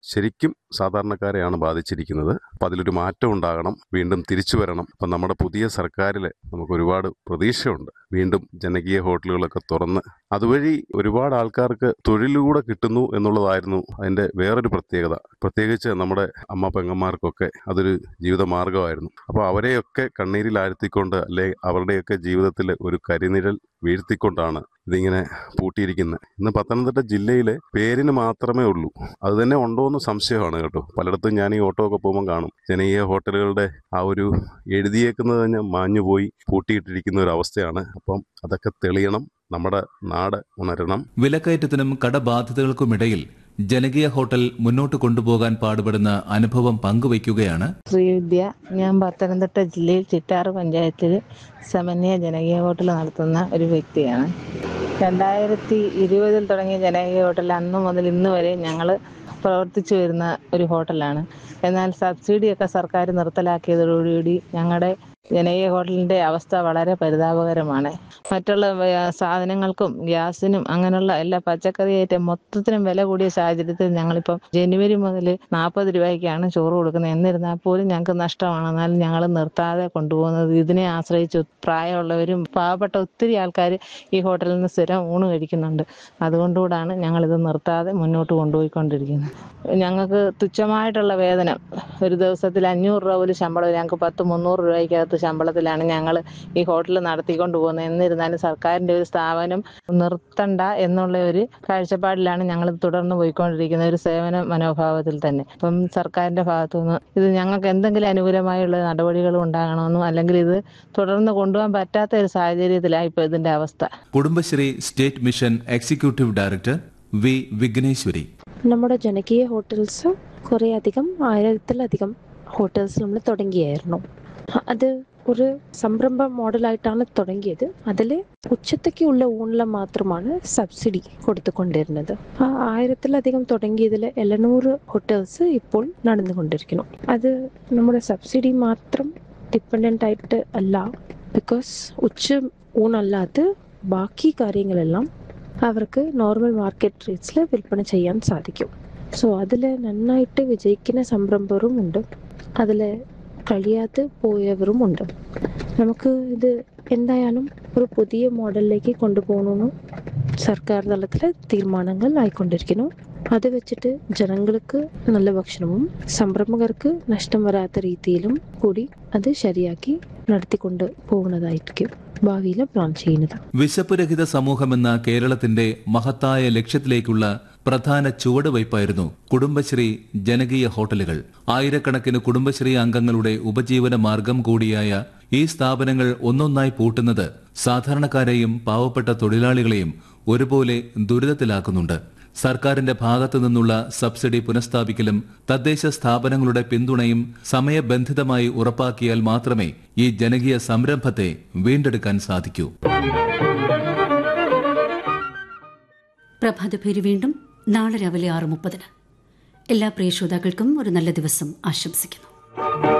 ശരിക്കും സാധാരണക്കാരെയാണ് ബാധിച്ചിരിക്കുന്നത് അപ്പം അതിലൊരു മാറ്റം ഉണ്ടാകണം വീണ്ടും തിരിച്ചു വരണം അപ്പം നമ്മുടെ പുതിയ സർക്കാരിൽ നമുക്ക് ഒരുപാട് പ്രതീക്ഷയുണ്ട് വീണ്ടും ജനകീയ ഹോട്ടലുകളൊക്കെ തുറന്ന് അതുവഴി ഒരുപാട് ആൾക്കാർക്ക് തൊഴിലൂടെ കിട്ടുന്നു എന്നുള്ളതായിരുന്നു അതിൻ്റെ വേറൊരു പ്രത്യേകത പ്രത്യേകിച്ച് നമ്മുടെ അമ്മ പെങ്ങന്മാർക്കൊക്കെ അതൊരു ജീവിത മാർഗമായിരുന്നു അപ്പോൾ അവരെയൊക്കെ കണ്ണീരിലാഴ്ത്തിക്കൊണ്ട് അല്ലെ അവരുടെയൊക്കെ ജീവിതത്തിൽ ഒരു കരിനിഴൽ വീഴ്ത്തിക്കൊണ്ടാണ് ഇതിങ്ങനെ പൂട്ടിയിരിക്കുന്നത് ഇന്ന് പത്തനംതിട്ട ജില്ലയിലെ പേരിന് മാത്രമേ ഉള്ളൂ അത് തന്നെ ഉണ്ടോ എന്ന് സംശയമാണ് കേട്ടോ പലയിടത്തും ഞാൻ ഈ ഓട്ടോ ഒക്കെ പോകുമ്പോൾ കാണും ജനകീയ ഹോട്ടലുകളുടെ ആ ഒരു എഴുതിയേക്കുന്നത് തന്നെ മാഞ്ഞുപോയി പൂട്ടിയിട്ടിരിക്കുന്ന ഒരു അവസ്ഥയാണ് അപ്പം അതൊക്കെ തെളിയണം നമ്മുടെ നാട് ഉണരണം വിലക്കയറ്റത്തിനും കടബാധ്യതകൾക്കുമിടയിൽ ജനകീയ ഹോട്ടൽ മുന്നോട്ട് കൊണ്ടുപോകാൻ പാടുപെടുന്ന അനുഭവം പങ്കുവയ്ക്കുകയാണ് ശ്രീവിദ്യ ഞാൻ പത്തനംതിട്ട ജില്ലയിൽ ചിറ്റാറ് പഞ്ചായത്തിൽ സമന്വയ ജനകീയ ഹോട്ടൽ നടത്തുന്ന ഒരു വ്യക്തിയാണ് രണ്ടായിരത്തി ഇരുപതിൽ തുടങ്ങിയ ജനകീയ ഹോട്ടൽ അന്ന് മുതൽ ഇന്ന് വരെ ഞങ്ങൾ പ്രവർത്തിച്ചു വരുന്ന ഒരു ഹോട്ടലാണ് എന്നാൽ സബ്സിഡിയൊക്കെ സർക്കാർ നിർത്തലാക്കിയതോടുകൂടി ഞങ്ങളുടെ ജനകീയ ഹോട്ടലിൻ്റെ അവസ്ഥ വളരെ പരിതാപകരമാണ് മറ്റുള്ള വ- സാധനങ്ങൾക്കും ഗ്യാസിനും അങ്ങനെയുള്ള എല്ലാ പച്ചക്കറി ഐറ്റം മൊത്തത്തിനും വില കൂടിയ സാഹചര്യത്തിൽ ഞങ്ങളിപ്പം ജനുവരി മുതൽ നാൽപ്പത് രൂപയ്ക്കാണ് ചോറ് കൊടുക്കുന്നത് എന്നിരുന്നാൽ പോലും ഞങ്ങൾക്ക് നഷ്ടമാണ് എന്നാലും ഞങ്ങൾ നിർത്താതെ കൊണ്ടുപോകുന്നത് ഇതിനെ ആശ്രയിച്ച് പ്രായമുള്ളവരും പാവപ്പെട്ട ഒത്തിരി ആൾക്കാർ ഈ ഹോട്ടലിൽ നിന്ന് സ്ഥിരം ഊണ് കഴിക്കുന്നുണ്ട് അതുകൊണ്ടുകൂടാണ് ഞങ്ങളിത് നിർത്താതെ മുന്നോട്ട് കൊണ്ടുപോയിക്കൊണ്ടിരിക്കുന്നത് ഞങ്ങൾക്ക് തുച്ഛമായിട്ടുള്ള വേതനം ഒരു ദിവസത്തിൽ അഞ്ഞൂറ് രൂപ പോലും ശമ്പളം ഞങ്ങൾക്ക് പത്ത് മുന്നൂറ് രൂപയ്ക്കകത്ത് ശമ്പളത്തിലാണ് ഞങ്ങൾ ഈ ഹോട്ടൽ നടത്തിക്കൊണ്ട് പോകുന്നത് എന്നിരുന്നാലും സർക്കാരിൻ്റെ ഒരു സ്ഥാപനം നിർത്തണ്ട എന്നുള്ള ഒരു കാഴ്ചപ്പാടിലാണ് ഞങ്ങൾ തുടർന്ന് പോയിക്കൊണ്ടിരിക്കുന്നത് ഒരു സേവന മനോഭാവത്തിൽ തന്നെ അപ്പം സർക്കാരിൻ്റെ ഭാഗത്തുനിന്ന് ഇത് ഞങ്ങൾക്ക് എന്തെങ്കിലും അനുകൂലമായുള്ള നടപടികൾ ഉണ്ടാകണമെന്നും അല്ലെങ്കിൽ ഇത് തുടർന്ന് കൊണ്ടുപോകാൻ പറ്റാത്ത ഒരു സാഹചര്യത്തിലാണ് ഇപ്പോൾ ഇതിൻ്റെ അവസ്ഥ Kudumbashree state mission executive director V Vigneshwari നമ്മുടെ ജനകീയ ഹോട്ടൽസ് കുറേ അധികം ആയിരത്തിലധികം ഹോട്ടൽസ് നമ്മൾ തുടങ്ങിയായിരുന്നു അത് ഒരു സംരംഭ മോഡലായിട്ടാണ് തുടങ്ങിയത് അതിൽ ഉച്ചത്തേക്കുള്ള ഊണിൽ മാത്രമാണ് സബ്സിഡി കൊടുത്തുകൊണ്ടിരുന്നത് ആ ആയിരത്തിലധികം തുടങ്ങിയതിൽ എഴുന്നൂറ് ഹോട്ടൽസ് ഇപ്പോൾ നടന്നുകൊണ്ടിരിക്കുന്നു അത് നമ്മുടെ സബ്സിഡി മാത്രം ഡിപ്പെൻഡൻ്റ് ആയിട്ട് അല്ല ബിക്കോസ് ഉച്ച ഊണല്ലാത്ത ബാക്കി കാര്യങ്ങളെല്ലാം അവർക്ക് നോർമൽ മാർക്കറ്റ് റേറ്റ്സിൽ വിൽപ്പന ചെയ്യാൻ സാധിക്കും സോ അതിൽ നന്നായിട്ട് വിജയിക്കുന്ന സംരംഭരും ഉണ്ട് അതിൽ കഴിയാതെ പോയവരുമുണ്ട് നമുക്ക് ഇത് എന്തായാലും ഒരു പുതിയ മോഡലിലേക്ക് കൊണ്ടുപോകണമെന്ന് സർക്കാർ തലത്തിൽ തീരുമാനങ്ങൾ ആയിക്കൊണ്ടിരിക്കുന്നു അത് വെച്ചിട്ട് ജനങ്ങൾക്ക് നല്ല ഭക്ഷണവും സംരംഭകർക്ക് നഷ്ടം വരാത്ത രീതിയിലും കൂടി അത് ശരിയാക്കി നടത്തിക്കൊണ്ട് പോകുന്നതായിരിക്കും ഭാവിയിൽ പ്ലാൻ ചെയ്യുന്നത് വിശപ്പുരഹിത സമൂഹമെന്ന കേരളത്തിന്റെ മഹത്തായ ലക്ഷ്യത്തിലേക്കുള്ള പ്രധാന ചുവടുവയ്പായിരുന്നു കുടുംബശ്രീ ജനകീയ ഹോട്ടലുകൾ ആയിരക്കണക്കിന് കുടുംബശ്രീ അംഗങ്ങളുടെ ഉപജീവന മാർഗം കൂടിയായ ഈ സ്ഥാപനങ്ങൾ ഒന്നൊന്നായി പൂട്ടുന്നത് സാധാരണക്കാരെയും പാവപ്പെട്ട തൊഴിലാളികളെയും ഒരുപോലെ ദുരിതത്തിലാക്കുന്നുണ്ട് സർക്കാരിന്റെ ഭാഗത്തു നിന്നുള്ള സബ്സിഡി പുനഃസ്ഥാപിക്കലും തദ്ദേശ സ്ഥാപനങ്ങളുടെ പിന്തുണയും സമയബന്ധിതമായി ഉറപ്പാക്കിയാൽ മാത്രമേ ഈ ജനകീയ സംരംഭത്തെ വീണ്ടെടുക്കാൻ സാധിക്കൂ പ്രഭാതഭേരി വീണ്ടും നാളെ രാവിലെ ആറ് മുപ്പതിന് എല്ലാ പ്രിയ ശ്രോതാക്കൾക്കും ഒരു നല്ല ദിവസം ആശംസിക്കുന്നു